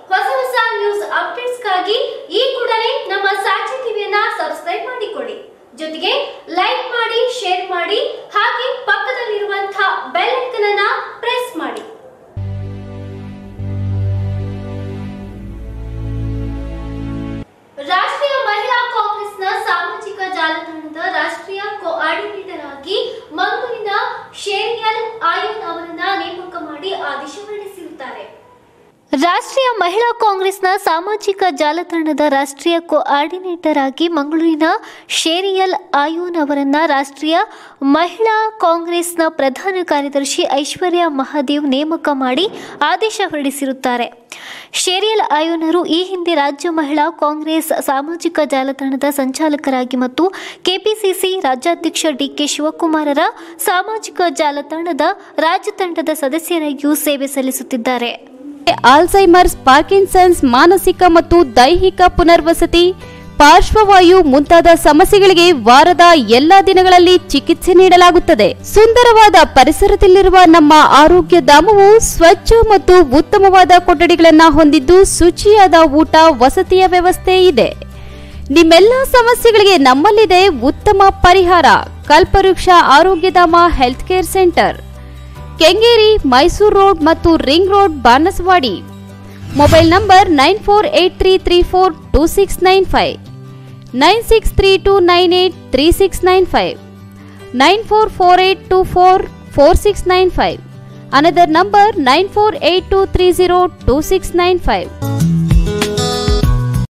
ಹೊಸ ಹೊಸ ನ್ಯೂಸ್ ಅಪ್ಡೇಟ್ಸ್ಗಾಗಿ ಈ ಕೂಡಲೇ ನಮ್ಮ ಸಾಕ್ಷಿ ಟಿವಿಯನ್ನ ಸಬ್ಸ್ಕ್ರೈಬ್ ಮಾಡಿಕೊಳ್ಳಿ ಜೊತೆಗೆ ಲೈಕ್ ಮಾಡಿ ಶೇರ್ ಮಾಡಿ ಹಾಗೆ ಪಕ್ಕದಲ್ಲಿರುವಂತಹ ಬೆಲ್ ಐಕನ್ ಅನ್ನ ಪ್ರೆಸ್ ಮಾಡಿ ರಾಷ್ಟ್ರೀಯ ಮಹಿಳಾ ಕಾಂಗ್ರೆಸ್ನ ಸಾಮಾಜಿಕ ಜಾಲತಾಣದ ರಾಷ್ಟ್ರೀಯ ಕೋಆರ್ಡಿನೇಟರ್ ಆಗಿ ಮಂಗಳೂರಿನ ಶೇರಿಯಲ್ ಆಯನ್ ಅವರನ್ನ ನೇಮಕ ಮಾಡಿ ಆದೇಶ ಹೊರಡಿಸಿರುತ್ತಾರೆ ರಾಷ್ಟ್ರೀಯ ಮಹಿಳಾ ಕಾಂಗ್ರೆಸ್ನ ಸಾಮಾಜಿಕ ಜಾಲತಾಣದ ರಾಷ್ಟ್ರೀಯ ಕೋಆರ್ಡಿನೇಟರ್ ಆಗಿ ಮಂಗಳೂರಿನ ಶೇರಿಯಲ್ ಆಯೋನ್ ಅವರನ್ನ ರಾಷ್ಟ್ರೀಯ ಮಹಿಳಾ ಕಾಂಗ್ರೆಸ್ನ ಪ್ರಧಾನ ಕಾರ್ಯದರ್ಶಿ ಐಶ್ವರ್ಯ ಮಹಾದೇವ್ ನೇಮಕ ಮಾಡಿ ಆದೇಶ ಹೊರಡಿಸಿರುತ್ತಾರೆ ಶೇರಿಯಲ್ ಆಯೋನರು ಈ ಹಿಂದೆ ರಾಜ್ಯ ಮಹಿಳಾ ಕಾಂಗ್ರೆಸ್ ಸಾಮಾಜಿಕ ಜಾಲತಾಣದ ಸಂಚಾಲಕರಾಗಿ ಮತ್ತು ಕೆಪಿಸಿಸಿ ರಾಜ್ಯಾಧ್ಯಕ್ಷ ಡಿಕೆ ಶಿವಕುಮಾರರ ಸಾಮಾಜಿಕ ಜಾಲತಾಣದ ರಾಜ್ಯ ತಂಡದ ಸದಸ್ಯರಾಗಿಯೂ ಸೇವೆ ಸಲ್ಲಿಸುತ್ತಿದ್ದಾರೆ ಆಲ್ಝೈಮರ್ಸ್ ಪಾರ್ಕಿನ್ಸನ್ಸ್ ಮಾನಸಿಕ ಮತ್ತು ದೈಹಿಕ ಪುನರ್ವಸತಿ ಪಾರ್ಶ್ವವಾಯು ಮುಂತಾದ ಸಮಸ್ಯೆಗಳಿಗೆ ವಾರದ ಎಲ್ಲಾ ದಿನಗಳಲ್ಲಿ ಚಿಕಿತ್ಸೆ ನೀಡಲಾಗುತ್ತದೆ ಸುಂದರವಾದ ಪರಿಸರದಲ್ಲಿರುವ ನಮ್ಮ ಆರೋಗ್ಯ ಧಾಮವು ಸ್ವಚ್ಛ ಮತ್ತು ಉತ್ತಮವಾದ ಕೊಠಡಿಗಳನ್ನು ಹೊಂದಿದ್ದು ಶುಚಿಯಾದ ಊಟ ವಸತಿಯ ವ್ಯವಸ್ಥೆ ಇದೆ ನಿಮ್ಮೆಲ್ಲ ಸಮಸ್ಯೆಗಳಿಗೆ ನಮ್ಮಲ್ಲಿದೆ ಉತ್ತಮ ಪರಿಹಾರ Kalpavriksha Arogyadhama health care centre Kengeri Mysuru road ಮತ್ತು ring road Banaswadi mobile number nine four eight three three four two six nine five nine six three two nine eight three six nine five nine four four eight two four four six nine five another number nine four eight two three zero two six nine five